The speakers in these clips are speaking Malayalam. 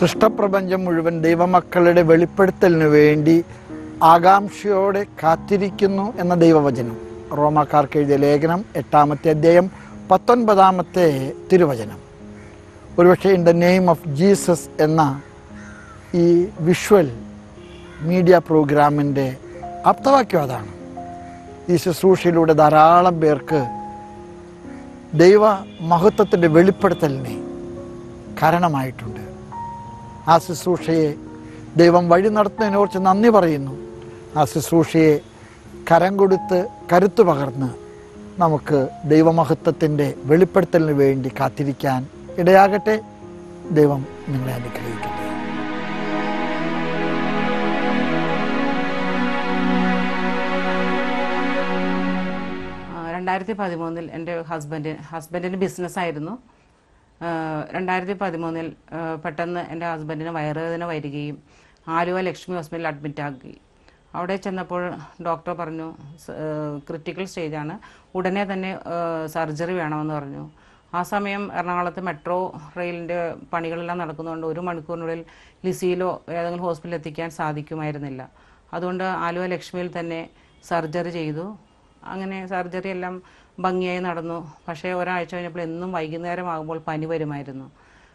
സൃഷ്ടപ്രപഞ്ചം മുഴുവൻ ദൈവമക്കളുടെ വെളിപ്പെടുത്തലിനു വേണ്ടി ആകാംക്ഷയോടെ കാത്തിരിക്കുന്നു എന്ന ദൈവവചനം റോമാക്കാർക്ക് എഴുതിയ ലേഖനം എട്ടാമത്തെ അധ്യായം പത്തൊൻപതാമത്തെ തിരുവചനം ഒരുപക്ഷെ in the name of Jesus എന്ന ഈ വിഷ്വൽ മീഡിയ പ്രോഗ്രാമിൻ്റെ ആപ്തവാക്യം അതാണ് ഈ ശുശ്രൂഷയിലൂടെ ധാരാളം പേർക്ക് ദൈവ മഹത്വത്തിൻ്റെ വെളിപ്പെടുത്തലിനെ കാരണമായിട്ടുണ്ട് ആ ശുശ്രൂഷയെ ദൈവം വഴി നടത്തുന്നതിനെ കുറിച്ച് നന്ദി പറയുന്നു ആ ശുശ്രൂഷയെ കരം കൊടുത്ത് കരുത്തു പകർന്ന് നമുക്ക് ദൈവമഹത്വത്തിൻ്റെ വെളിപ്പെടുത്തലിന് വേണ്ടി കാത്തിരിക്കാൻ ഇടയാകട്ടെ ദൈവം നിങ്ങളെ അനുഗ്രഹിക്കട്ടെ രണ്ടായിരത്തി പതിമൂന്നിൽ എൻ്റെ ഹസ്ബൻഡ് ഹസ്ബൻഡിന് ബിസിനസ്സായിരുന്നു രണ്ടായിരത്തി പതിമൂന്നിൽ പെട്ടെന്ന് എൻ്റെ ഹസ്ബൻഡിന് വയറുവേദന വരികയും ആലുവ ലക്ഷ്മി ഹോസ്പിറ്റലിൽ അഡ്മിറ്റ് ആക്കി അവിടെ ചെന്നപ്പോൾ ഡോക്ടർ പറഞ്ഞു ക്രിട്ടിക്കൽ സ്റ്റേജാണ് ഉടനെ തന്നെ സർജറി വേണമെന്ന് പറഞ്ഞു ആ സമയം എറണാകുളത്ത് മെട്രോ റെയിലിൻ്റെ പണികളെല്ലാം നടക്കുന്നതുകൊണ്ട് ഒരു മണിക്കൂറിനുള്ളിൽ ലിസിയിലോ ഏതെങ്കിലും ഹോസ്പിറ്റലിൽ എത്തിക്കാൻ സാധിക്കുമായിരുന്നില്ല അതുകൊണ്ട് ആലുവ ലക്ഷ്മിയിൽ തന്നെ സർജറി ചെയ്തു അങ്ങനെ സർജറി എല്ലാം ഭംഗിയായി നടന്നു പക്ഷേ ഒരാഴ്ച കഴിഞ്ഞപ്പോൾ എന്നും വൈകുന്നേരം ആകുമ്പോൾ പനി വരുമായിരുന്നു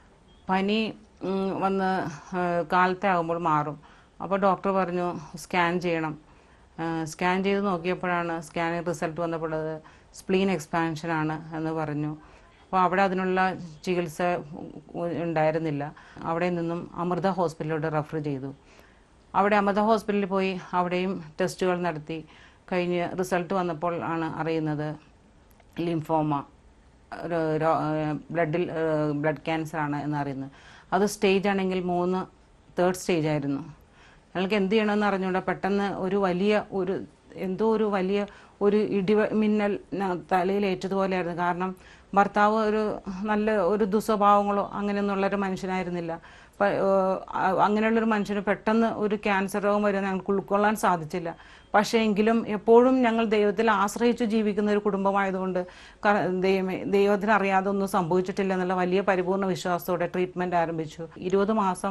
പനി ഉം, വന്ന് ആ, കാലത്തെ ആകുമ്പോൾ മാറും അപ്പോൾ ഡോക്ടർ പറഞ്ഞു സ്കാൻ ചെയ്യണം ആ, സ്കാൻ ചെയ്ത് നോക്കിയപ്പോഴാണ് സ്കാനിങ് റിസൾട്ട് വന്നപ്പോൾ അത് സ്പ്ലീൻ എക്സ്പാൻഷൻ ആണ് എന്ന് പറഞ്ഞു അപ്പോൾ അവിടെ അതിനുള്ള ചികിത്സ ഉ- ഉണ്ടായിരുന്നില്ല അവിടെ നിന്നും അമൃത ഹോസ്പിറ്റലിലോട്ട് റെഫർ ചെയ്തു അവിടെ അമൃത ഹോസ്പിറ്റലിൽ പോയി അവിടെയും ടെസ്റ്റുകൾ നടത്തി കഴിഞ്ഞ് റിസൾട്ട് വന്നപ്പോൾ ആണ് അറിയുന്നത് ലിംഫോമ ഒരു രോ- ഏഹ് ബ്ലഡിൽ ഏഹ് ബ്ലഡ് ക്യാൻസർ ആണ് എന്നറിയുന്നത് അത് സ്റ്റേജ് ആണെങ്കിൽ മൂന്ന് തേർഡ് സ്റ്റേജ് ആയിരുന്നു ഞങ്ങൾക്ക് എന്ത് ചെയ്യണമെന്ന് അറിഞ്ഞുകൂടാ പെട്ടെന്ന് ഒരു വലിയ ഒരു എന്തോ ഒരു വലിയ ഒരു ഇടി മിന്നൽ ന- തലയിൽ ഏറ്റതുപോലെയായിരുന്നു കാരണം ഭർത്താവ് ഒരു നല്ല ഒരു ദുസ്വഭാവങ്ങളോ അങ്ങനെയൊന്നുള്ളൊരു മനുഷ്യനായിരുന്നില്ല പ- ഏഹ് അ- അങ്ങനെയുള്ളൊരു മനുഷ്യന് പെട്ടെന്ന് ഒരു ക്യാൻസർ രോഗം വരും ഞങ്ങൾക്ക് ഉൾക്കൊള്ളാൻ സാധിച്ചില്ല പക്ഷേ എങ്കിലും എപ്പോഴും ഞങ്ങൾ ദൈവത്തിൽ ആശ്രയിച്ചു ജീവിക്കുന്ന ഒരു കുടുംബമായതുകൊണ്ട് ക- ദൈവമേ ദൈവത്തിന് അറിയാതെ ഒന്നും സംഭവിച്ചിട്ടില്ല എന്നുള്ള വലിയ പരിപൂർണ വിശ്വാസത്തോടെ ട്രീറ്റ്മെൻറ്റ് ആരംഭിച്ചു ഇരുപത് മാസം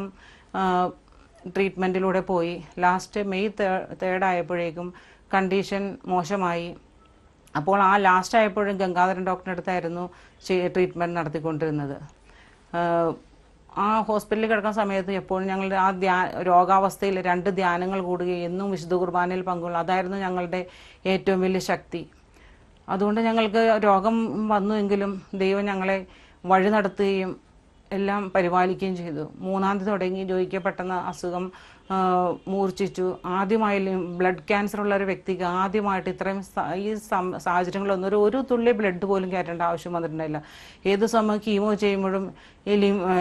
ട്രീറ്റ്മെൻറ്റിലൂടെ പോയി ലാസ്റ്റ് മെയ് തേർഡ് ആയപ്പോഴേക്കും കണ്ടീഷൻ മോശമായി അപ്പോൾ ആ ലാസ്റ്റ് ആയപ്പോഴും ഗംഗാധരൻ ഡോക്ടറിൻ്റെ അടുത്തായിരുന്നു ട്രീറ്റ്മെൻറ്റ് നടത്തിക്കൊണ്ടിരുന്നത് ആഹ് ആ ഹോസ്പിറ്റലിൽ കിടക്കുന്ന സമയത്ത് എപ്പോഴും ഞങ്ങളുടെ ആ ധ്യാ രോഗാവസ്ഥയിൽ രണ്ട് ധ്യാനങ്ങൾ കൂടുകയും എന്നും വിശുദ്ധ കുർബാനയിൽ പങ്കുകൊള്ളും അതായിരുന്നു ഞങ്ങളുടെ ഏറ്റവും വലിയ ശക്തി അതുകൊണ്ട് ഞങ്ങൾക്ക് രോഗം വന്നുവെങ്കിലും ദൈവം ഞങ്ങളെ വഴി നടത്തുകയും എല്ലാം പരിപാലിക്കുകയും ചെയ്തു മൂന്നാം തീയതി തുടങ്ങി ജോയിക്ക് പെട്ടെന്ന് അസുഖം ആ, മൂർച്ഛിച്ചു ആദ്യമായി ബ്ലഡ് ക്യാൻസർ ഉള്ള ഒരു വ്യക്തിക്ക് ആദ്യമായിട്ട് ഇത്രയും സ- ഈ സം- സാഹചര്യങ്ങളൊന്നും ഒരു ഒരു തുള്ളി ബ്ലഡ് പോലും കയറ്റേണ്ട ആവശ്യം വന്നിട്ടുണ്ടായില്ല ഏത് സമയം കീമോ ചെയ്യുമ്പോഴും ഈ ലിം- ഏ,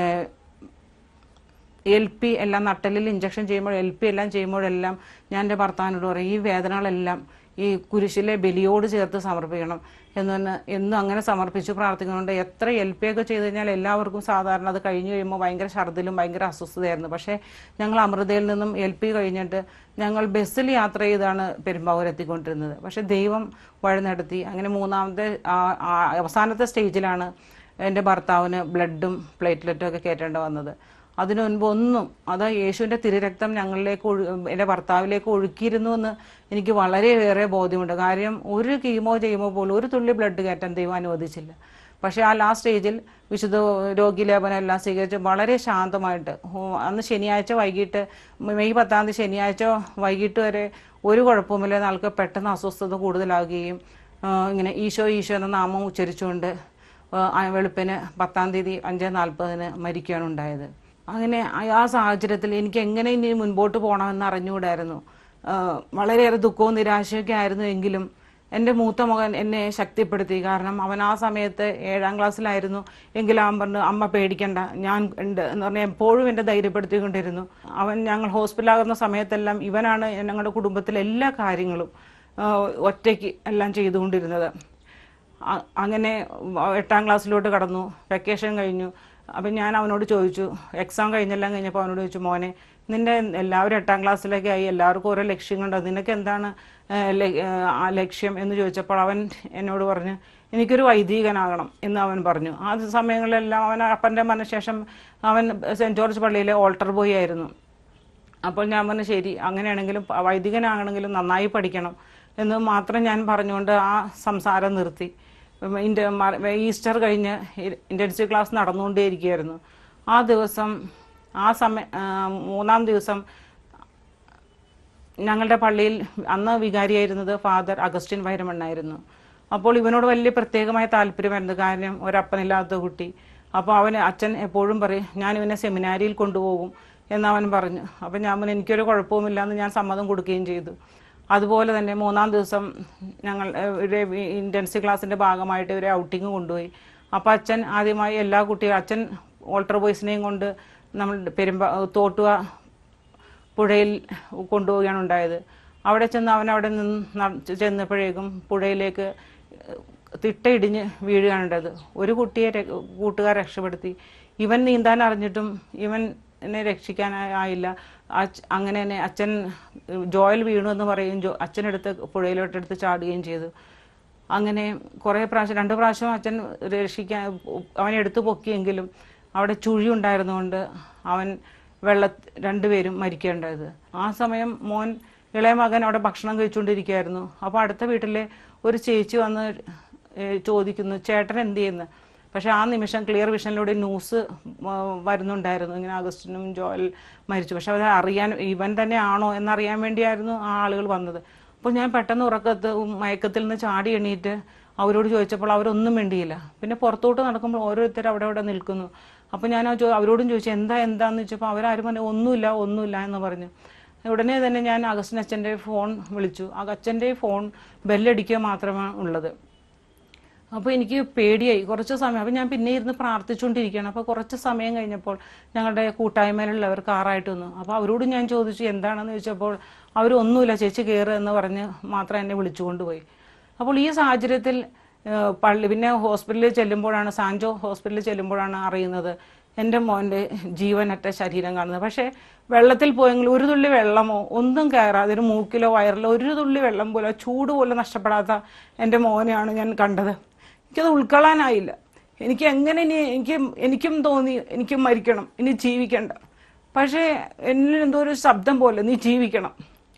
എൽ പി എല്ലാം നട്ടലിൽ ഇഞ്ചക്ഷൻ ചെയ്യുമ്പോൾ എൽ പി എല്ലാം ചെയ്യുമ്പോഴെല്ലാം ഞാൻ എൻ്റെ ഭർത്താവിനോട് പറയും ഈ വേദനകളെല്ലാം ഈ കുരിശിലെ ബലിയോട് ചേർത്ത് സമർപ്പിക്കണം എന്ന് തന്നെ എന്നും അങ്ങനെ സമർപ്പിച്ച് പ്രാർത്ഥിക്കുന്നുണ്ട് എത്ര എൽ പി ഒക്കെ ചെയ്ത് കഴിഞ്ഞാൽ എല്ലാവർക്കും സാധാരണ അത് കഴിഞ്ഞ് കഴിയുമ്പോൾ ഭയങ്കര ഛർദിലും ഭയങ്കര അസ്വസ്ഥതയായിരുന്നു പക്ഷേ ഞങ്ങൾ അമൃതയിൽ നിന്നും എൽ പി കഴിഞ്ഞിട്ട് ഞങ്ങൾ ബസ്സിൽ യാത്ര ചെയ്താണ് പെരുമ്പാവൂർ എത്തിക്കൊണ്ടിരുന്നത് പക്ഷേ ദൈവം വഴി നടത്തി അങ്ങനെ മൂന്നാമത്തെ ആ- ആ അവസാനത്തെ സ്റ്റേജിലാണ് എൻ്റെ ഭർത്താവിന് ബ്ലഡും പ്ലേറ്റ്ലെറ്റും ഒക്കെ കയറ്റേണ്ടി വന്നത് അതിനു മുൻപ് ഒന്നും അത് യേശുവിൻ്റെ തിരുരക്തം ഞങ്ങളിലേക്ക് ഒഴു എൻ്റെ ഭർത്താവിലേക്ക് ഒഴുക്കിയിരുന്നു എന്ന് എനിക്ക് വളരെയേറെ ബോധ്യമുണ്ട് കാര്യം ഒരു കീമോ ചെയ്യുമ്പോൾ പോലും ഒരു തുള്ളി ബ്ലഡ് കയറ്റാൻ ദൈവം അനുവദിച്ചില്ല പക്ഷേ ആ ലാസ്റ്റ് സ്റ്റേജിൽ വിശുദ്ധ രോഗിലേപനം എല്ലാം സ്വീകരിച്ച് വളരെ ശാന്തമായിട്ട് ഹോ- അന്ന് ശനിയാഴ്ച വൈകിട്ട് മെയ് പത്താം തീയതി ശനിയാഴ്ച വൈകിട്ട് വരെ ഒരു കുഴപ്പമില്ലാതെ ആൾക്ക് പെട്ടെന്ന് അസ്വസ്ഥത കൂടുതലാകുകയും ആ, ഇങ്ങനെ ഈശോ ഈശോ എന്ന നാമം ഉച്ചരിച്ചുകൊണ്ട് ആ, ആ വെളുപ്പിന് പത്താം തീയതി അഞ്ച് നാൽപ്പതിന് മരിക്കുകയാണ് ഉണ്ടായത് അങ്ങനെ ആ- ആ സാഹചര്യത്തിൽ എനിക്ക് എങ്ങനെ ഇനി മുൻപോട്ട് പോകണമെന്ന് അറിഞ്ഞുകൂടായിരുന്നു ആ, വളരെയേറെ ദുഃഖവും നിരാശയൊക്കെ ആയിരുന്നു എങ്കിലും എൻ്റെ മൂത്ത മകൻ എന്നെ ശക്തിപ്പെടുത്തി കാരണം അവൻ ആ സമയത്ത് ഏഴാം ക്ലാസ്സിലായിരുന്നു എങ്കിലും അവൻ പറഞ്ഞു അമ്മ പേടിക്കണ്ട ഞാൻ ഉണ്ട് എന്ന് പറഞ്ഞാൽ എപ്പോഴും എന്നെ ധൈര്യപ്പെടുത്തിക്കൊണ്ടിരുന്നു അവൻ ഞങ്ങൾ ഹോസ്പിറ്റലാകുന്ന സമയത്തെല്ലാം ഇവനാണ് ഞങ്ങളുടെ കുടുംബത്തിലെ എല്ലാ കാര്യങ്ങളും ആ, ഒറ്റയ്ക്ക് എല്ലാം ചെയ്തുകൊണ്ടിരുന്നത് അ- അങ്ങനെ വ- എട്ടാം ക്ലാസ്സിലോട്ട് കടന്നു വെക്കേഷൻ കഴിഞ്ഞു അപ്പം ഞാൻ അവനോട് ചോദിച്ചു എക്സാം കഴിഞ്ഞെല്ലാം കഴിഞ്ഞപ്പോൾ അവനോട് ചോദിച്ചു മോനെ നിന്റെ എല്ലാവരും എട്ടാം ക്ലാസ്സിലൊക്കെ ആയി എല്ലാവർക്കും ഓരോ ലക്ഷ്യങ്ങളുണ്ട് നിനക്ക് എന്താണ് ഏഹ്, ല- ഏഹ്, ആ ലക്ഷ്യം എന്ന് ചോദിച്ചപ്പോൾ അവൻ എന്നോട് പറഞ്ഞു എനിക്കൊരു വൈദികനാകണം എന്ന് അവൻ പറഞ്ഞു ആ സമയങ്ങളിലെല്ലാം അവൻ അപ്പൻ്റെ മരണശേഷം അവൻ സെൻറ്റ് ജോർജ് പള്ളിയിലെ ഓൾട്ടർ ബോയ് ആയിരുന്നു അപ്പോൾ ഞാൻ പറഞ്ഞു ശരി അങ്ങനെയാണെങ്കിലും പ- വൈദികനാകണമെങ്കിലും നന്നായി പഠിക്കണം എന്ന് മാത്രം ഞാൻ പറഞ്ഞുകൊണ്ട് ആ സംസാരം നിർത്തി ഉം, ഇൻ്റെ മ- ഈസ്റ്റർ കഴിഞ്ഞ് ഇൻറ്റൻസീവ് ക്ലാസ് നടന്നുകൊണ്ടേയിരിക്കുകയായിരുന്നു ആ ദിവസം ആ സമയ ആ, മൂന്നാം ദിവസം ഞങ്ങളുടെ പള്ളിയിൽ അന്ന് വികാരിയായിരുന്നത് ഫാദർ അഗസ്റ്റിൻ വൈരമണ്ണായിരുന്നു അപ്പോൾ ഇവനോട് വലിയ പ്രത്യേകമായ താല്പര്യമായിരുന്നു കാരണം ഒരപ്പനില്ലാത്ത കുട്ടി അപ്പോൾ അവന് അച്ഛൻ എപ്പോഴും പറയും ഞാൻ ഇവനെ സെമിനാരിയിൽ കൊണ്ടുപോകും എന്ന് അവൻ പറഞ്ഞു അപ്പോൾ ഞാൻ പറഞ്ഞു എനിക്കൊരു കുഴപ്പവുമില്ല എന്ന് ഞാൻ സമ്മതം കൊടുക്കുകയും ചെയ്തു അതുപോലെ തന്നെ മൂന്നാം ദിവസം ഞങ്ങൾ ഏഹ്, ഒരു ഇൻറ്റൻസീവ് ക്ലാസ്സിൻ്റെ ഭാഗമായിട്ട് ഒരു ഔട്ടിങ് കൊണ്ടുപോയി അപ്പോൾ അച്ഛൻ ആദ്യമായി എല്ലാ കുട്ടികളും അച്ഛൻ ഓൾട്ടർ ബോയ്സിനെയും കൊണ്ട് നമ്മൾ പെരുമ്പ തോട്ടുക പുഴയിൽ കൊണ്ടുപോവുകയാണ് ഉണ്ടായത് അവിടെ ചെന്ന് അവൻ അവിടെ നിന്ന് ന- ചെന്നപ്പോഴേക്കും പുഴയിലേക്ക് തിട്ടയിടിഞ്ഞ് വീഴുകയാണ് ഉണ്ടായത് ഒരു കുട്ടിയെ ര- കൂട്ടുകാർ രക്ഷപ്പെടുത്തി ഇവൻ നീന്താൻ അറിഞ്ഞിട്ടും ഇവൻ എന്നെ രക്ഷിക്കാൻ ആയില്ല അച്ഛ- അങ്ങനെ തന്നെ അച്ഛൻ ജോയൽ വീണു എന്ന് പറയും ജോ അച്ഛനെടുത്ത് പുഴയിലോട്ടെടുത്ത് ചാടുകയും ചെയ്തു അങ്ങനെ കുറേ പ്രാവശ്യം രണ്ട് പ്രാവശ്യം അച്ഛൻ രക്ഷിക്കാൻ അവനെ എടുത്തു പൊക്കിയെങ്കിലും അവിടെ ചുഴി ഉണ്ടായിരുന്നുകൊണ്ട് അവൻ വെള്ള രണ്ടുപേരും മരിക്കേണ്ടത് ആ സമയം മോൻ ഇളയ മകൻ അവിടെ ഭക്ഷണം കഴിച്ചുകൊണ്ടിരിക്കുകയായിരുന്നു അപ്പോൾ അടുത്ത വീട്ടിലെ ഒരു ചേച്ചി വന്ന് ഏഹ് ചോദിക്കുന്നു ചേട്ടൻ എന്ത് ചെയ്യുന്നു പക്ഷെ ആ നിമിഷം ക്ലിയർ വിഷനിലൂടെ ന്യൂസ് വരുന്നുണ്ടായിരുന്നു ഇങ്ങനെ അഗസ്റ്റിനും ജോയൽ മരിച്ചു പക്ഷെ അത് അറിയാൻ ഇവൻ തന്നെ ആണോ എന്നറിയാൻ വേണ്ടിയായിരുന്നു ആ ആളുകൾ വന്നത് അപ്പോൾ ഞാൻ പെട്ടെന്ന് ഉറക്കത്ത് മയക്കത്തിൽ നിന്ന് ചാടി എണീറ്റ് അവരോട് ചോദിച്ചപ്പോൾ അവരൊന്നും മിണ്ടിയില്ല പിന്നെ പുറത്തോട്ട് നടക്കുമ്പോൾ ഓരോരുത്തർ അവിടെ അവിടെ നിൽക്കുന്നു അപ്പോൾ ഞാൻ ആ ചോ അവരോടും ചോദിച്ചു എന്താ എന്താന്ന് ചോദിച്ചപ്പോൾ അവരാരും പറഞ്ഞു ഒന്നുമില്ല ഒന്നുമില്ല എന്ന് പറഞ്ഞു ഉടനെ തന്നെ ഞാൻ അഗസ്റ്റിൻ അച്ഛൻ്റെ ഫോൺ വിളിച്ചു ആ അച്ഛൻ്റെ ഫോൺ ബെല്ലടിക്കുക മാത്രമാണ് ഉള്ളത് അപ്പോൾ എനിക്ക് പേടിയായി കുറച്ച് സമയം അപ്പോൾ ഞാൻ പിന്നെ ഇരുന്ന് പ്രാർത്ഥിച്ചുകൊണ്ടിരിക്കുകയാണ് അപ്പോൾ കുറച്ച് സമയം കഴിഞ്ഞപ്പോൾ ഞങ്ങളുടെ കൂട്ടായ്മയിലുള്ളവർ കാറായിട്ട് വന്നു അപ്പോൾ അവരോട് ഞാൻ ചോദിച്ചു എന്താണെന്ന് ചോദിച്ചപ്പോൾ അവരൊന്നുമില്ല ചേച്ചി കയറുക എന്ന് പറഞ്ഞ് മാത്രം എന്നെ വിളിച്ചുകൊണ്ടുപോയി അപ്പോൾ ഈ സാഹചര്യത്തിൽ ഏഹ്, പള്ളി പിന്നെ ഹോസ്പിറ്റലിൽ ചെല്ലുമ്പോഴാണ് സാൻജോ ഹോസ്പിറ്റലിൽ ചെല്ലുമ്പോഴാണ് അറിയുന്നത് എൻ്റെ മോൻ്റെ ജീവനറ്റ ശരീരം കാണുന്നത് പക്ഷേ വെള്ളത്തിൽ പോയെങ്കിൽ ഒരു തുള്ളി വെള്ളമോ ഒന്നും കയറാതെ ഒരു മൂക്കിലോ വയറിലോ ഒരു തുള്ളി വെള്ളം പോലോ ചൂട് പോലും നഷ്ടപ്പെടാത്ത എൻ്റെ മോനെയാണ് ഞാൻ കണ്ടത് എനിക്കത് ഉൾക്കൊള്ളാനായില്ല എനിക്ക് എങ്ങനെ ഇനി എനിക്ക് എനിക്കും തോന്നി എനിക്കും മരിക്കണം ഇനി ജീവിക്കണ്ട പക്ഷേ എന്നിൽ എന്തോ ഒരു ശബ്ദം പോലെ നീ ജീവിക്കണം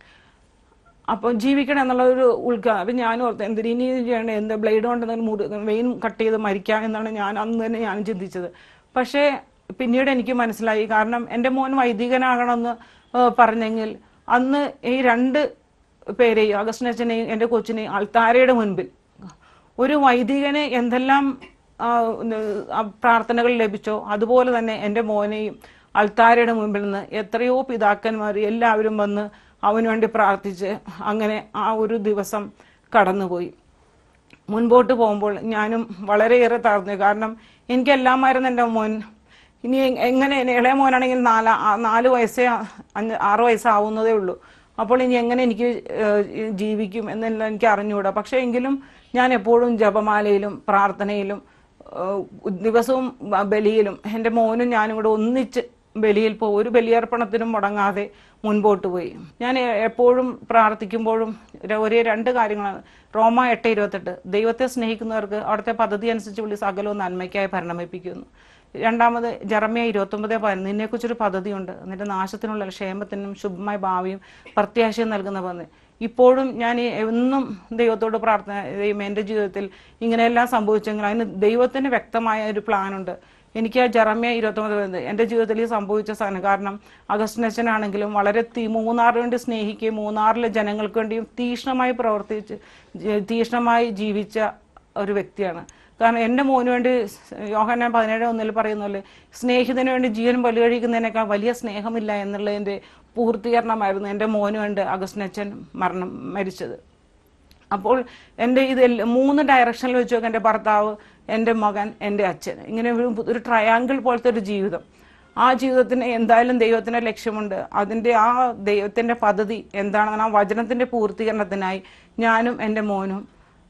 അപ്പം ജീവിക്കണം എന്നുള്ള ഒരു ഉൾക്കാ അപ്പം ഞാൻ ഓർത്ത് എന്തിനു ഇനി ചെയ്യണം എന്ത് ബ്ലേഡ് കൊണ്ട് എന്തെങ്കിലും മുറി വെയിൻ കട്ട് ചെയ്ത് മരിക്കാം എന്നാണ് ഞാൻ അന്ന് തന്നെ ഞാൻ ചിന്തിച്ചത് പക്ഷേ പിന്നീട് എനിക്ക് മനസ്സിലായി കാരണം എൻ്റെ മോൻ വൈദികനാകണമെന്ന് ഏഹ് പറഞ്ഞെങ്കിൽ അന്ന് ഈ രണ്ട് പേരെയും അഗസ്റ്റിനച്ഛനെയും എൻ്റെ കൊച്ചിനെയും അൾത്താരയുടെ മുൻപിൽ ഒരു വൈദികന് എന്തെല്ലാം ആ, ഉം, ആ, പ്രാർത്ഥനകൾ ലഭിച്ചോ അതുപോലെ തന്നെ എൻ്റെ മോനെയും അൾത്താരയുടെ മുമ്പിൽ നിന്ന് എത്രയോ പിതാക്കന്മാർ എല്ലാവരും വന്ന് അവന് വേണ്ടി പ്രാർത്ഥിച്ച് അങ്ങനെ ആ ഒരു ദിവസം കടന്നുപോയി മുൻപോട്ട് പോകുമ്പോൾ ഞാനും വളരെയേറെ തളർന്നു കാരണം എനിക്കെല്ലാമായിരുന്നു എൻ്റെ മോൻ ഇനി എ- എങ്ങനെ ഇനി ഇളയ മോനാണെങ്കിൽ നാല് ആ- നാല് വയസ്സേ ആ- അഞ്ച് ആറ് വയസ്സാവുന്നതേ ഉള്ളൂ അപ്പോൾ ഇനി എങ്ങനെ എനിക്ക് ഏഹ്, ജീവിക്കും എന്നെല്ലാം എനിക്ക് അറിഞ്ഞുകൂടാ പക്ഷേ എങ്കിലും ഞാൻ എപ്പോഴും ജപമാലയിലും പ്രാർത്ഥനയിലും ഏഹ്, ദിവസവും ബ- ബലിയിലും എൻ്റെ മോനും ഞാനും കൂടെ ഒന്നിച്ച് ബലിയിൽ പോകും ഒരു ബലിയർപ്പണത്തിനും മുടങ്ങാതെ മുൻപോട്ട് പോയി ഞാൻ എ- എപ്പോഴും പ്രാർത്ഥിക്കുമ്പോഴും ര- ഒരേ രണ്ട് കാര്യങ്ങളാണ് റോമ എട്ട് ഇരുപത്തെട്ട് ദൈവത്തെ സ്നേഹിക്കുന്നവർക്ക് അവിടുത്തെ പദ്ധതി അനുസരിച്ച് വിളി സകലവും നന്മയ്ക്കായി പരിണമിപ്പിക്കുന്നു രണ്ടാമത് ജറമിയ ഇരുപത്തൊമ്പത് പതിനൊന്ന് നിന്നെക്കുറിച്ചൊരു പദ്ധതിയുണ്ട് എന്നിട്ട് നാശത്തിനുള്ള ക്ഷേമത്തിനും ശുഭമായ ഭാവിയും പ്രത്യാശയും നൽകുന്ന പദ്ധതി ഇപ്പോഴും ഞാൻ ഈ എന്നും ദൈവത്തോട് പ്രാർത്ഥന ദൈവം എൻ്റെ ജീവിതത്തിൽ ഇങ്ങനെയെല്ലാം സംഭവിച്ചെങ്കിൽ അതിന് ദൈവത്തിന് വ്യക്തമായ ഒരു പ്ലാനുണ്ട് എനിക്ക് ആ ജറമ്യ ഇരുപത്തൊമ്പത് വരുന്നത് എൻ്റെ ജീവിതത്തിൽ ഈ സംഭവിച്ച സാധനം കാരണം അഗസ്റ്റിനച്ഛനാണെങ്കിലും വളരെ തീ മൂന്നാറിന് വേണ്ടി സ്നേഹിക്കുകയും മൂന്നാറിലെ ജനങ്ങൾക്ക് വേണ്ടിയും തീക്ഷ്ണമായി പ്രവർത്തിച്ച് ജ- തീക്ഷ്ണമായി ജീവിച്ച ഒരു വ്യക്തിയാണ് കാരണം എൻ്റെ മോന് വേണ്ടി യോഹന്നാൻ പതിനേഴ് ഒന്നിൽ പറയുന്ന പോലെ സ്നേഹിതന് വേണ്ടി ജീവൻ ബലികഴിക്കുന്നതിനേക്കാൾ വലിയ സ്നേഹമില്ല എന്നുള്ളതിൻ്റെ പൂർത്തീകരണമായിരുന്നു എൻ്റെ മോന് വേണ്ടി അഗസ്റ്റിനച്ഛൻ മരണം മരിച്ചത് അപ്പോൾ എൻ്റെ ഇത് എല്ല- മൂന്ന് ഡയറക്ഷനിൽ വെച്ച് നോക്കാം എൻ്റെ ഭർത്താവ് എൻ്റെ മകൻ എൻ്റെ അച്ഛൻ ഇങ്ങനെ ഒരു ഒരു ട്രയാങ്കിൾ പോലത്തെ ഒരു ജീവിതം ആ ജീവിതത്തിന് എന്തായാലും ദൈവത്തിൻ്റെ ലക്ഷ്യമുണ്ട് അതിൻ്റെ ആ ദൈവത്തിൻ്റെ പദ്ധതി എന്താണെന്ന് ആ വചനത്തിൻ്റെ പൂർത്തീകരണത്തിനായി ഞാനും എൻ്റെ മോനും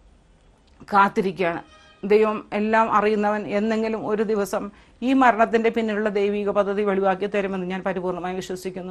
കാത്തിരിക്കുകയാണ് ദൈവം എല്ലാം അറിയുന്നവൻ എന്നെങ്കിലും ഒരു ദിവസം ഈ മരണത്തിൻ്റെ പിന്നിലുള്ള ദൈവിക പദ്ധതി വെളിവാക്കി തരുമെന്ന് ഞാൻ പരിപൂർണമായി വിശ്വസിക്കുന്നു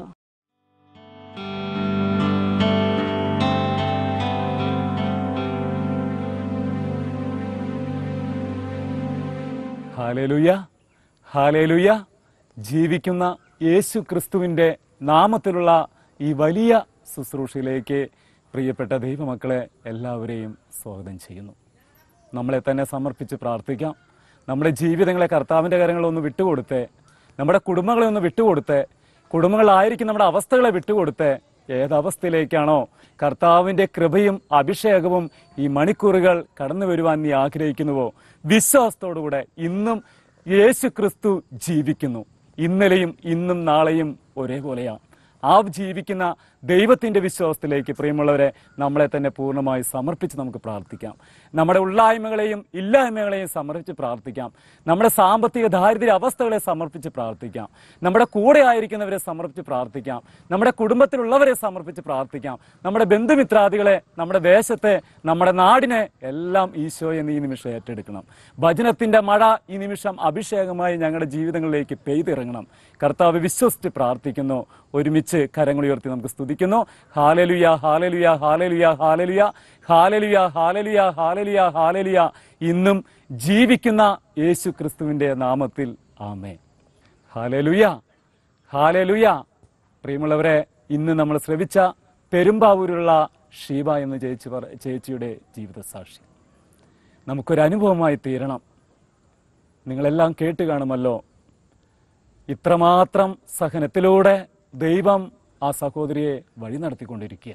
ഹാലേലുയ ഹാലേലുയ ജീവിക്കുന്ന യേശു ക്രിസ്തുവിൻ്റെ നാമത്തിലുള്ള ഈ വലിയ ശുശ്രൂഷയിലേക്ക് പ്രിയപ്പെട്ട ദൈവമക്കളെ എല്ലാവരെയും സ്വാഗതം ചെയ്യുന്നു നമ്മളെ തന്നെ സമർപ്പിച്ച് പ്രാർത്ഥിക്കാം നമ്മുടെ ജീവിതങ്ങളെ കർത്താവിൻ്റെ കാര്യങ്ങളൊന്ന് വിട്ടുകൊടുത്ത് നമ്മുടെ കുടുംബങ്ങളെ ഒന്ന് വിട്ടുകൊടുത്ത് കുടുംബങ്ങളായിരിക്കും നമ്മുടെ അവസ്ഥകളെ വിട്ടുകൊടുത്ത് ഏതവസ്ഥയിലേക്കാണോ കർത്താവിൻ്റെ കൃപയും അഭിഷേകവും ഈ മണിക്കൂറുകൾ കടന്നു വരുവാൻ നീ ആഗ്രഹിക്കുന്നുവോ വിശ്വാസത്തോടുകൂടെ ഇന്നും യേശു ക്രിസ്തു ജീവിക്കുന്നു ഇന്നലെയും ഇന്നും നാളെയും ഒരേപോലെയാണ് ആ ജീവിക്കുന്ന ദൈവത്തിന്റെ വിശ്വാസത്തിലേക്ക് പ്രിയമുള്ളവരെ നമ്മളെ തന്നെ പൂർണ്ണമായി സമർപ്പിച്ച് നമുക്ക് പ്രാർത്ഥിക്കാം നമ്മുടെ ഉള്ളായ്മകളെയും ഇല്ലായ്മകളെയും സമർപ്പിച്ച് പ്രാർത്ഥിക്കാം നമ്മുടെ സാമ്പത്തിക ദാരിദ്ര്യ അവസ്ഥകളെ സമർപ്പിച്ച് പ്രാർത്ഥിക്കാം നമ്മുടെ കൂടെ ആയിരിക്കുന്നവരെ സമർപ്പിച്ച് പ്രാർത്ഥിക്കാം നമ്മുടെ കുടുംബത്തിലുള്ളവരെ സമർപ്പിച്ച് പ്രാർത്ഥിക്കാം നമ്മുടെ ബന്ധുമിത്രാദികളെ നമ്മുടെ ദേശത്തെ നമ്മുടെ നാടിനെ എല്ലാം ഈശോയെ നീ ഈ നിമിഷം ഏറ്റെടുക്കണം ഭജനത്തിന്റെ മഴ ഈ നിമിഷം അഭിഷേകമായി ഞങ്ങളുടെ ജീവിതങ്ങളിലേക്ക് പെയ്തിറങ്ങണം കർത്താവ് വിശ്വസിച്ച് പ്രാർത്ഥിക്കുന്നു ഒരുമിച്ച് കരങ്ങൾ ഉയർത്തി നമുക്ക് സ്തുതിക്കുന്നു ഹാലലുയ ഹാലലുയ ഹാലലുയ ഹാലലുയ ഹാലലുയ ഹാലലുയ ഹാലലുയ ഹാലലുയ ഇന്നും ജീവിക്കുന്ന യേശു ക്രിസ്തുവിന്റെ നാമത്തിൽ ആമേ ഹാലലുയ ഹാലലുയ പ്രിയമുള്ളവരെ ഇന്ന് നമ്മൾ ശ്രവിച്ച പെരുമ്പാവൂരുള്ള ഷീബ എന്ന ചേച്ചി പറ ചേച്ചിയുടെ ജീവിത സാക്ഷി നമുക്കൊരു അനുഭവമായി തീരണം നിങ്ങളെല്ലാം കേട്ട് കാണുമല്ലോ ഇത്രമാത്രം സഹനത്തിലൂടെ ദൈവം ആ സഹോദരിയെ വഴി നടത്തിക്കൊണ്ടിരിക്കുക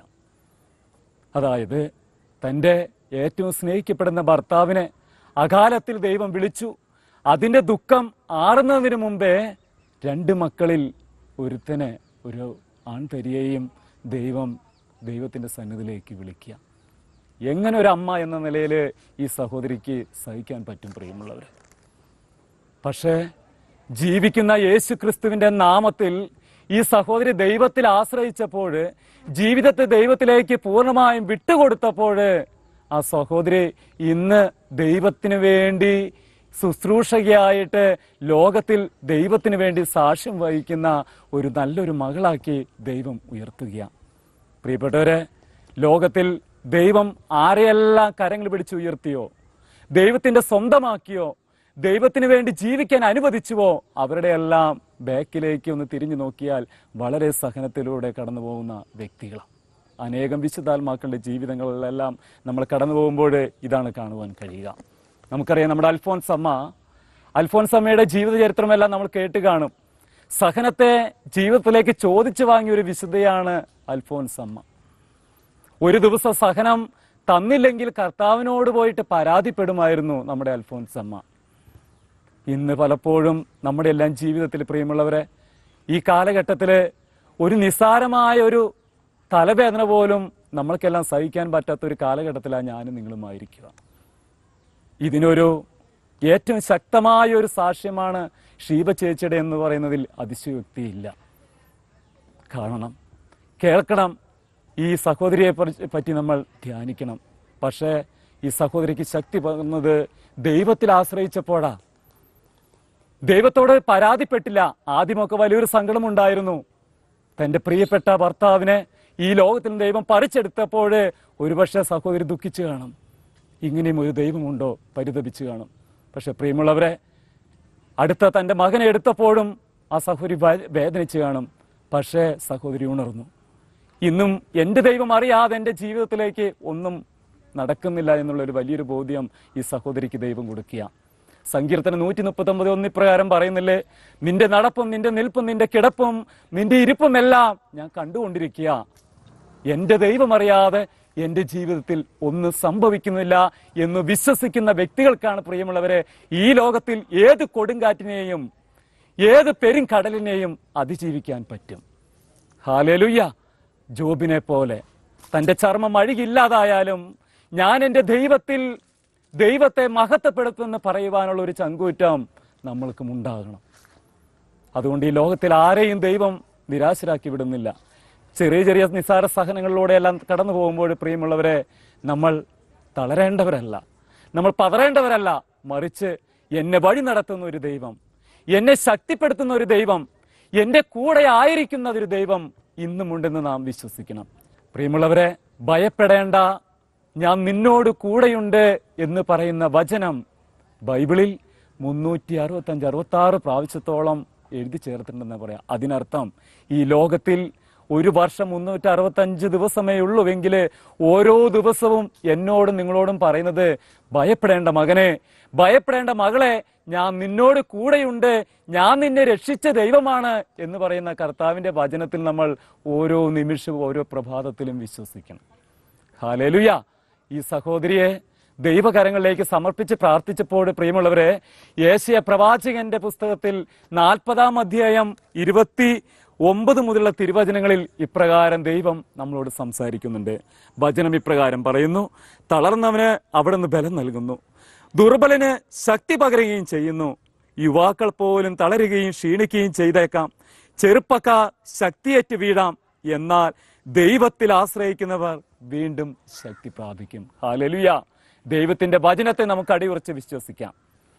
അതായത് തൻ്റെ ഏറ്റവും സ്നേഹിക്കപ്പെടുന്ന ഭർത്താവിനെ അകാലത്തിൽ ദൈവം വിളിച്ചു അതിൻ്റെ ദുഃഖം ആറുന്നതിന് മുമ്പേ രണ്ട് മക്കളിൽ ഒരുത്തനെ ഒരു ആൺതരിയെയും ദൈവം ദൈവത്തിൻ്റെ സന്നിധിയിലേക്ക് വിളിക്കുക എങ്ങനെ ഒരു അമ്മ എന്ന നിലയിൽ ഈ സഹോദരിക്ക് സഹിക്കാൻ പറ്റും പ്രിയമുള്ളവർ പക്ഷേ ജീവിക്കുന്ന യേശു ക്രിസ്തുവിന്റെ നാമത്തിൽ ഈ സഹോദരി ദൈവത്തിൽ ആശ്രയിച്ചപ്പോൾ ജീവിതത്തെ ദൈവത്തിലേക്ക് പൂർണ്ണമായും വിട്ടുകൊടുത്തപ്പോൾ ആ സഹോദരി ഇന്ന് ദൈവത്തിന് വേണ്ടി ശുശ്രൂഷകയായിട്ട് ലോകത്തിൽ ദൈവത്തിന് വേണ്ടി സാക്ഷ്യം വഹിക്കുന്ന ഒരു നല്ലൊരു മകളാക്കി ദൈവം ഉയർത്തുകയാണ് പ്രിയപ്പെട്ടവരെ ലോകത്തിൽ ദൈവം ആരെയെല്ലാം കരങ്ങൾ പിടിച്ച് ഉയർത്തിയോ ദൈവത്തിന്റെ സ്വന്തമാക്കിയോ ദൈവത്തിന് വേണ്ടി ജീവിക്കാൻ അനുവദിച്ചുവോ അവരുടെ എല്ലാം ബാക്കിലേക്ക് ഒന്ന് തിരിഞ്ഞു നോക്കിയാൽ വളരെ സഹനത്തിലൂടെ കടന്നു പോകുന്ന വ്യക്തികളാണ് അനേകം വിശുദ്ധാത്മാക്കളുടെ ജീവിതങ്ങളിലെല്ലാം നമ്മൾ കടന്നു പോകുമ്പോൾ ഇതാണ് കാണുവാൻ കഴിയുക നമുക്കറിയാം നമ്മുടെ അൽഫോൻസ് അമ്മ അൽഫോൻസ് അമ്മയുടെ ജീവിത ചരിത്രമെല്ലാം നമ്മൾ കേട്ട് കാണും സഹനത്തെ ജീവിതത്തിലേക്ക് ചോദിച്ചു വാങ്ങിയ ഒരു വിശുദ്ധയാണ് അൽഫോൻസ് അമ്മ ഒരു ദിവസം സഹനം തന്നില്ലെങ്കിൽ കർത്താവിനോട് പോയിട്ട് പരാതിപ്പെടുമായിരുന്നു നമ്മുടെ അൽഫോൻസ് അമ്മ ഇന്ന് പലപ്പോഴും നമ്മുടെ എല്ലാം ജീവിതത്തിൽ പ്രിയമുള്ളവരെ ഈ കാലഘട്ടത്തിൽ ഒരു നിസ്സാരമായ ഒരു തലവേദന പോലും നമ്മൾക്കെല്ലാം സഹിക്കാൻ പറ്റാത്ത ഒരു കാലഘട്ടത്തിലാണ് ഞാനും നിങ്ങളുമായിരിക്കുക ഇതിനൊരു ഏറ്റവും ശക്തമായ ഒരു സാക്ഷ്യമാണ് ഷീബ ചേച്ചിയുടെ എന്ന് പറയുന്നതിൽ അതിശയോക്തിയില്ല കാണണം കേൾക്കണം ഈ സഹോദരിയെ പറി- പറ്റി നമ്മൾ ധ്യാനിക്കണം പക്ഷേ ഈ സഹോദരിക്ക് ശക്തി പകർന്നത് ദൈവത്തിൽ ആശ്രയിച്ചപ്പോഴാ ദൈവത്തോട് പരാതിപ്പെട്ടില്ല ആദ്യമൊക്കെ വലിയൊരു സങ്കടമുണ്ടായിരുന്നു തന്റെ പ്രിയപ്പെട്ട ഭർത്താവിനെ ഈ ലോകത്തിൽ നിന്ന് ദൈവം പറിച്ചെടുത്തപ്പോൾ ഒരുപക്ഷെ സഹോദരി ദുഃഖിച്ചു കാണും ഇങ്ങനെയും ഒരു ദൈവമുണ്ടോ പരിതപിച്ചു കാണും പക്ഷെ പ്രിയമുള്ളവരെ അടുത്ത തന്റെ മകനെ എടുത്തപ്പോഴും ആ സഹോദരി വേ- വേദനിച്ചു കാണും പക്ഷേ സഹോദരി ഉണർന്നു ഇന്നും എൻ്റെ ദൈവം അറിയാതെ എൻ്റെ ജീവിതത്തിലേക്ക് ഒന്നും നടക്കുന്നില്ല എന്നുള്ളൊരു വലിയൊരു ബോധ്യം ഈ സഹോദരിക്ക് ദൈവം കൊടുക്കുക സങ്കീർത്തനം നൂറ്റി മുപ്പത്തൊമ്പത് ഒന്നിപ്രകാരം പറയുന്നില്ലേ നിന്റെ നടപ്പും നിന്റെ നിൽപ്പും നിന്റെ കിടപ്പും നിന്റെ ഇരിപ്പും എല്ലാം ഞാൻ കണ്ടുകൊണ്ടിരിക്കുക എൻ്റെ ദൈവം അറിയാതെ എൻ്റെ ജീവിതത്തിൽ ഒന്നും സംഭവിക്കുന്നില്ല എന്ന് വിശ്വസിക്കുന്ന വ്യക്തികൾക്കാണ് പ്രിയമുള്ളവരെ ഈ ലോകത്തിൽ ഏത് കൊടുങ്കാറ്റിനെയും ഏത് പെരുങ്കടലിനെയും അതിജീവിക്കാൻ പറ്റും ഹാലലുയ്യ ജോബിനെ പോലെ തന്റെ ചർമ്മം അഴുകില്ലാതായാലും ഞാൻ എൻ്റെ ദൈവത്തിൽ ദൈവത്തെ മഹത്വപ്പെടുത്തുമെന്ന് പറയുവാനുള്ള ഒരു ചങ്കൂറ്റം നമ്മൾക്കും ഉണ്ടാകണം അതുകൊണ്ട് ഈ ലോകത്തിൽ ആരെയും ദൈവം നിരാശരാക്കി വിടുന്നില്ല ചെറിയ ചെറിയ നിസ്സാര സഹനങ്ങളിലൂടെയെല്ലാം കടന്നു പോകുമ്പോൾ പ്രിയമുള്ളവരെ നമ്മൾ തളരേണ്ടവരല്ല നമ്മൾ പതറേണ്ടവരല്ല മറിച്ച് എന്നെ വഴി നടത്തുന്ന ഒരു ദൈവം എന്നെ ശക്തിപ്പെടുത്തുന്ന ഒരു ദൈവം എൻ്റെ കൂടെ ആയിരിക്കുന്ന ഒരു ദൈവം ഇന്നുമുണ്ടെന്ന് നാം വിശ്വസിക്കണം പ്രിയമുള്ളവരെ ഭയപ്പെടേണ്ട ഞാൻ നിന്നോട് കൂടെയുണ്ട് എന്ന് പറയുന്ന വചനം ബൈബിളിൽ മുന്നൂറ്റി അറുപത്തഞ്ച് അറുപത്തി ആറ് പ്രാവശ്യത്തോളം എഴുതി ചേർത്തിട്ടുണ്ടെന്ന് പറയാം അതിനർത്ഥം ഈ ലോകത്തിൽ ഒരു വർഷം മുന്നൂറ്റി അറുപത്തഞ്ച് ദിവസമേ ഉള്ളുവെങ്കിൽ ഓരോ ദിവസവും എന്നോടും നിങ്ങളോടും പറയുന്നത് ഭയപ്പെടേണ്ട മകനെ ഭയപ്പെടേണ്ട മകളെ ഞാൻ നിന്നോട് കൂടെയുണ്ട് ഞാൻ നിന്നെ രക്ഷിച്ച ദൈവമാണ് എന്ന് പറയുന്ന കർത്താവിന്റെ വചനത്തിൽ നമ്മൾ ഓരോ നിമിഷവും ഓരോ പ്രഭാതത്തിലും വിശ്വസിക്കണം ഹാലേലുയ ഈ സഹോദരിയെ ദൈവകരങ്ങളിലേക്ക് സമർപ്പിച്ച് പ്രാർത്ഥിച്ചപ്പോൾ പ്രിയമുള്ളവരെ യേശയ പ്രവാചകന്റെ പുസ്തകത്തിൽ നാൽപ്പതാം അധ്യായം ഇരുപത്തി ഒമ്പത് മുതലുള്ള തിരുവചനങ്ങളിൽ ഇപ്രകാരം ദൈവം നമ്മളോട് സംസാരിക്കുന്നുണ്ട് വചനം ഇപ്രകാരം പറയുന്നു തളർന്നവന് അവിടുന്ന് ബലം നൽകുന്നു ദുർബലന് ശക്തി പകരുകയും ചെയ്യുന്നു യുവാക്കൾ പോലും തളരുകയും ക്ഷീണിക്കുകയും ചെയ്തേക്കാം ചെറുപ്പക്കാർ ശക്തിയേറ്റ് വീഴാം എന്നാൽ ദൈവത്തിൽ ആശ്രയിക്കുന്നവർ വീണ്ടും ശക്തി പ്രാപിക്കും ഹാലലുയ ദൈവത്തിന്റെ വചനത്തെ നമുക്ക് അടിയുറച്ച് വിശ്വസിക്കാം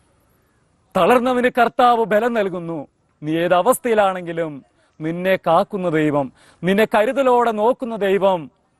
തളർന്നവന് കർത്താവ് ബലം നൽകുന്നു നീ ഏത് അവസ്ഥയിലാണെങ്കിലും നിന്നെ കാക്കുന്ന ദൈവം നിന്നെ കരുതലോടെ നോക്കുന്ന ദൈവം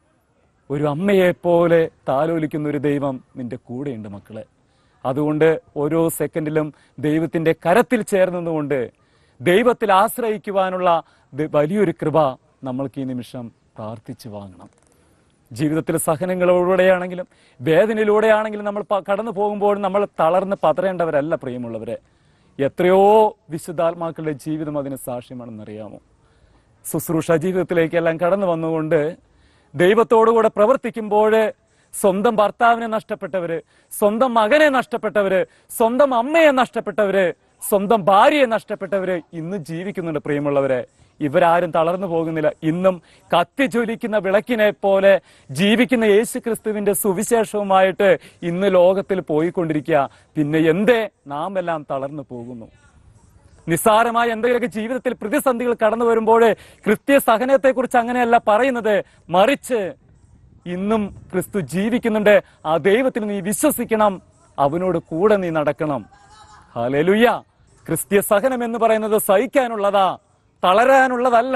ഒരു അമ്മയെ പോലെ താലോലിക്കുന്ന ഒരു ദൈവം നിന്റെ കൂടെയുണ്ട് മക്കളെ അതുകൊണ്ട് ഓരോ സെക്കൻഡിലും ദൈവത്തിന്റെ കരത്തിൽ ചേർന്നതുകൊണ്ട് ദൈവത്തിൽ ആശ്രയിക്കുവാനുള്ള ദ- വലിയൊരു കൃപ നമ്മൾക്ക് ഈ നിമിഷം പ്രാർത്ഥിച്ചു വാങ്ങണം ജീവിതത്തിൽ സഹനങ്ങളിലൂടെയാണെങ്കിലും വേദനയിലൂടെയാണെങ്കിലും നമ്മൾ പ- കടന്നു പോകുമ്പോൾ നമ്മൾ തളർന്ന് പതറേണ്ടവരല്ല പ്രിയമുള്ളവരെ എത്രയോ വിശുദ്ധാത്മാക്കളുടെ ജീവിതം അതിന് സാക്ഷ്യമാണെന്നറിയാമോ ശുശ്രൂഷ ജീവിതത്തിലേക്കെല്ലാം കടന്നു വന്നുകൊണ്ട് ദൈവത്തോടുകൂടെ പ്രവർത്തിക്കുമ്പോൾ സ്വന്തം ഭർത്താവിനെ നഷ്ടപ്പെട്ടവര് സ്വന്തം മകനെ നഷ്ടപ്പെട്ടവര് സ്വന്തം അമ്മയെ നഷ്ടപ്പെട്ടവര് സ്വന്തം ഭാര്യയെ നഷ്ടപ്പെട്ടവര് ഇന്ന് ജീവിക്കുന്നുണ്ട് പ്രിയമുള്ളവരെ ഇവരാരും തളർന്നു പോകുന്നില്ല ഇന്നും കത്തി ജ്വലിക്കുന്ന വിളക്കിനെ പോലെ ജീവിക്കുന്ന യേശു ക്രിസ്തുവിന്റെ സുവിശേഷവുമായിട്ട് ഇന്ന് ലോകത്തിൽ പോയിക്കൊണ്ടിരിക്കുക പിന്നെ എന്തേ നാം എല്ലാം തളർന്നു പോകുന്നു നിസ്സാരമായ എന്തെങ്കിലുമൊക്കെ ജീവിതത്തിൽ പ്രതിസന്ധികൾ കടന്നു വരുമ്പോൾ കൃത്യ സഹനത്തെക്കുറിച്ച് അങ്ങനെയല്ല പറയുന്നത് മറിച്ച് ഇന്നും ക്രിസ്തു ജീവിക്കുന്നുണ്ട് ആ ദൈവത്തിൽ നീ വിശ്വസിക്കണം അവനോട് കൂടെ നീ നടക്കണം ഹല്ലേലൂയ ക്രിസ്ത്യ സഹനം എന്ന് പറയുന്നത് സഹിക്കാനുള്ളതാ തളരാനുള്ളതല്ല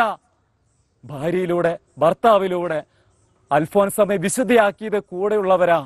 ഭാര്യയിലൂടെ ഭർത്താവിലൂടെ അൽഫോൻസമ്മെ വിശുദ്ധിയാക്കിയത് കൂടെയുള്ളവരാ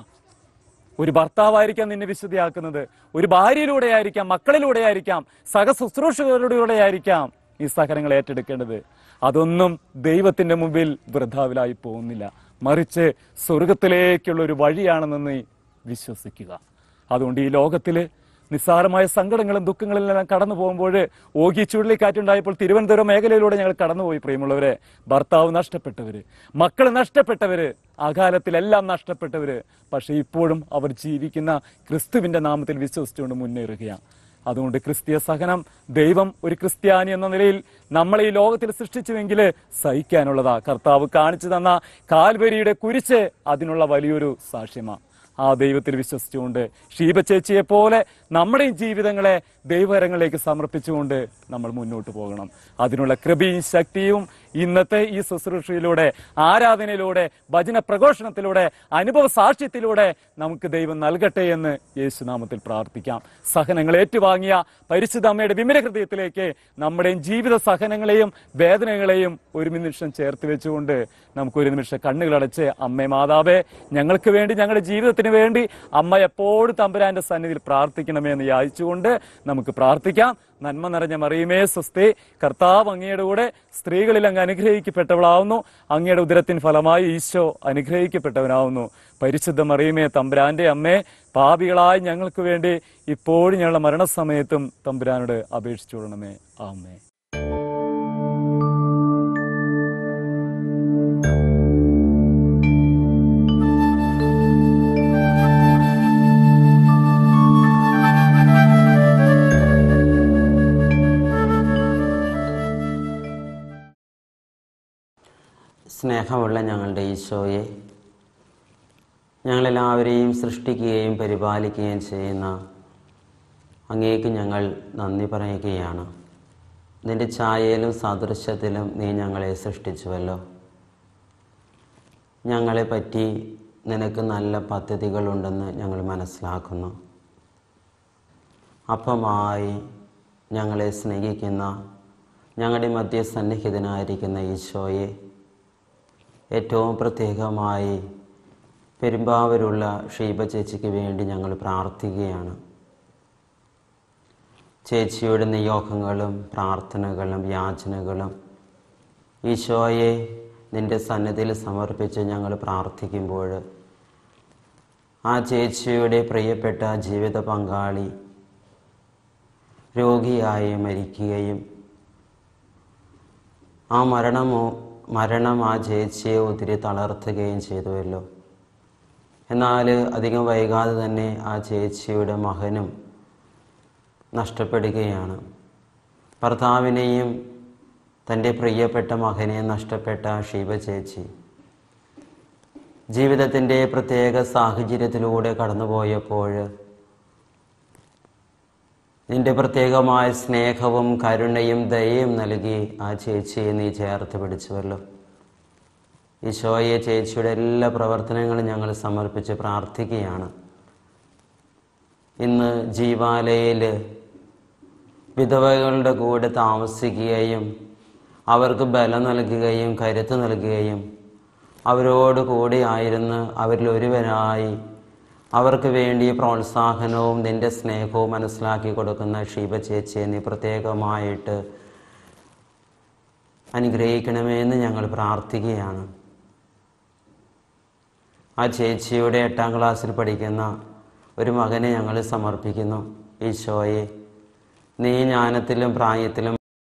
ഒരു ഭർത്താവായിരിക്കാം നിന്നെ വിശുദ്ധിയാക്കുന്നത് ഒരു ഭാര്യയിലൂടെ ആയിരിക്കാം മക്കളിലൂടെ ആയിരിക്കാം സഹശുശ്രൂഷകളിലൂടെ ആയിരിക്കാം ഈ സഹനങ്ങൾ ഏറ്റെടുക്കേണ്ടത് അതൊന്നും ദൈവത്തിന്റെ മുമ്പിൽ വൃദ്ധാവിലായി പോകുന്നില്ല മറിച്ച് സ്വർഗത്തിലേക്കുള്ള ഒരു വഴിയാണെന്ന് നീ വിശ്വസിക്കുക അതുകൊണ്ട് ഈ ലോകത്തില് നിസ്സാരമായ സങ്കടങ്ങളും ദുഃഖങ്ങളിലെല്ലാം കടന്നു പോകുമ്പോൾ ഓഗി ചുഴലിക്കാറ്റുണ്ടായപ്പോൾ തിരുവനന്തപുരം മേഖലയിലൂടെ ഞങ്ങൾ കടന്നുപോയി പ്രിയമുള്ളവരെ ഭർത്താവ് നഷ്ടപ്പെട്ടവര് മക്കൾ നഷ്ടപ്പെട്ടവര് അകാലത്തിലെല്ലാം നഷ്ടപ്പെട്ടവര് പക്ഷെ ഇപ്പോഴും അവർ ജീവിക്കുന്ന ക്രിസ്തുവിന്റെ നാമത്തിൽ വിശ്വസിച്ചുകൊണ്ട് മുന്നേറുകയാണ് അതുകൊണ്ട് ക്രിസ്തീയ സഹനം ദൈവം ഒരു ക്രിസ്ത്യാനി എന്ന നിലയിൽ നമ്മളെ ഈ ലോകത്തിൽ സൃഷ്ടിച്ചുവെങ്കിൽ സഹിക്കാനുള്ളതാ കർത്താവ് കാണിച്ചു തന്ന കാൽവരിയുടെ കുരിശ് അതിനുള്ള വലിയൊരു സാക്ഷ്യമാണ് ആ ദൈവത്തിൽ വിശ്വസിച്ചുകൊണ്ട് ഷീബ ചേച്ചിയെ പോലെ നമ്മുടെയും ജീവിതങ്ങളെ ദൈവകരങ്ങളിലേക്ക് സമർപ്പിച്ചുകൊണ്ട് നമ്മൾ മുന്നോട്ട് പോകണം അതിനുള്ള കൃപയും ശക്തിയും ഇന്നത്തെ ഈ ശുശ്രൂഷയിലൂടെ ആരാധനയിലൂടെ ഭജന പ്രഘോഷണത്തിലൂടെ അനുഭവ സാക്ഷ്യത്തിലൂടെ നമുക്ക് ദൈവം നൽകട്ടെ എന്ന് യേശുനാമത്തിൽ പ്രാർത്ഥിക്കാം സഹനങ്ങൾ ഏറ്റുവാങ്ങിയ പരിശുദ്ധ അമ്മയുടെ വിമല ഹൃദയത്തിലേക്ക് നമ്മുടെയും ജീവിത സഹനങ്ങളെയും വേദനകളെയും ഒരു നിമിഷം ചേർത്ത് വെച്ചുകൊണ്ട് നമുക്ക് ഒരു നിമിഷം കണ്ണുകളടച്ച് അമ്മേ മാതാവേ ഞങ്ങൾക്ക് വേണ്ടി ഞങ്ങളുടെ ജീവിതത്തിന് വേണ്ടി അമ്മ എപ്പോഴും തമ്പുരാന്റെ സന്നിധിയിൽ പ്രാർത്ഥിക്കണമേ എന്ന് യാചിച്ചുകൊണ്ട് നമുക്ക് പ്രാർത്ഥിക്കാം നന്മ നിറഞ്ഞ മറിയുമേ സ്വസ്തി കർത്താവ് അങ്ങയുടെ കൂടെ സ്ത്രീകളിൽ അങ്ങ് അനുഗ്രഹിക്കപ്പെട്ടവളാവുന്നു അങ്ങയുടെ ഉദരത്തിന് ഫലമായി ഈശോ അനുഗ്രഹിക്കപ്പെട്ടവനാവുന്നു പരിശുദ്ധ മറിയുമേ തമ്പുരാന്റെ അമ്മേ പാപികളായി ഞങ്ങൾക്ക് വേണ്ടി ഇപ്പോഴും ഞങ്ങളുടെ മരണസമയത്തും തമ്പുരാനോട് അപേക്ഷിച്ചു കൊള്ളണമേ ആമേ സ്നേഹമുള്ള ഞങ്ങളുടെ ഈശോയെ ഞങ്ങളെല്ലാവരെയും സൃഷ്ടിക്കുകയും പരിപാലിക്കുകയും ചെയ്യുന്ന അങ്ങേക്ക് ഞങ്ങൾ നന്ദി പറയുകയാണ് നിന്റെ ഛായയിലും സാദൃശ്യത്തിലും നീ ഞങ്ങളെ സൃഷ്ടിച്ചുവല്ലോ ഞങ്ങളെ പറ്റി നിനക്ക് നല്ല പദ്ധതികളുണ്ടെന്ന് ഞങ്ങൾ മനസ്സിലാക്കുന്നു അപ്പമായി ഞങ്ങളെ സ്നേഹിക്കുന്ന ഞങ്ങളുടെ മധ്യസന്നിഹിതനായിരിക്കുന്ന ഈശോയെ ഏറ്റവും പ്രത്യേകമായി പെരുമ്പാവൂരുള്ള ഷീബ ചേച്ചിക്ക് വേണ്ടി ഞങ്ങൾ പ്രാർത്ഥിക്കുകയാണ് ചേച്ചിയുടെ നിയോഗങ്ങളും പ്രാർത്ഥനകളും യാചനകളും ഈശോയെ നിന്റെ സന്നിധിയിൽ സമർപ്പിച്ച് ഞങ്ങൾ പ്രാർത്ഥിക്കുമ്പോൾ ആ ചേച്ചിയുടെ പ്രിയപ്പെട്ട ജീവിത പങ്കാളി രോഗിയായി മരിക്കുകയും ആ മരണമോ മരണം ആ ചേച്ചിയെ ഒത്തിരി തളർത്തുകയും ചെയ്തുവല്ലോ എന്നാൽ അധികം വൈകാതെ തന്നെ ആ ചേച്ചിയുടെ മകനും നഷ്ടപ്പെടുകയാണ് ഭർത്താവിനെയും തൻ്റെ പ്രിയപ്പെട്ട മകനെയും നഷ്ടപ്പെട്ട ഷീബ ചേച്ചി ജീവിതത്തിൻ്റെ പ്രത്യേക സാഹചര്യത്തിലൂടെ കടന്നുപോയപ്പോൾ നിന്റെ പ്രത്യേകമായ സ്നേഹവും കരുണയും ദയയും നൽകി ആ ചേച്ചിയെ നീ ചേർത്ത് പിടിച്ചുവല്ലോ ഈശോയെ ചേച്ചിയുടെ എല്ലാ പ്രവർത്തനങ്ങളും ഞങ്ങൾ സമർപ്പിച്ച് പ്രാർത്ഥിക്കുകയാണ് ഇന്ന് ജീവാലയിൽ വിധവകളുടെ കൂടെ താമസിക്കുകയും അവർക്ക് ബലം നൽകുകയും കരുത്ത് നൽകുകയും അവരോട് കൂടെ ആയിരുന്ന് അവരിൽ ഒരുവനായി അവർക്ക് വേണ്ടി പ്രോത്സാഹനവും നിന്റെ സ്നേഹവും മനസ്സിലാക്കി കൊടുക്കുന്ന ഷീബ ചേച്ചിയെ നീ പ്രത്യേകമായിട്ട് അനുഗ്രഹിക്കണമേ എന്ന് ഞങ്ങൾ പ്രാർത്ഥിക്കുകയാണ് ആ ചേച്ചിയുടെ എട്ടാം ക്ലാസ്സിൽ പഠിക്കുന്ന ഒരു മകനെ ഞങ്ങൾ സമർപ്പിക്കുന്നു ഈശോയെ നീ ജ്ഞാനത്തിലും പ്രായത്തിലും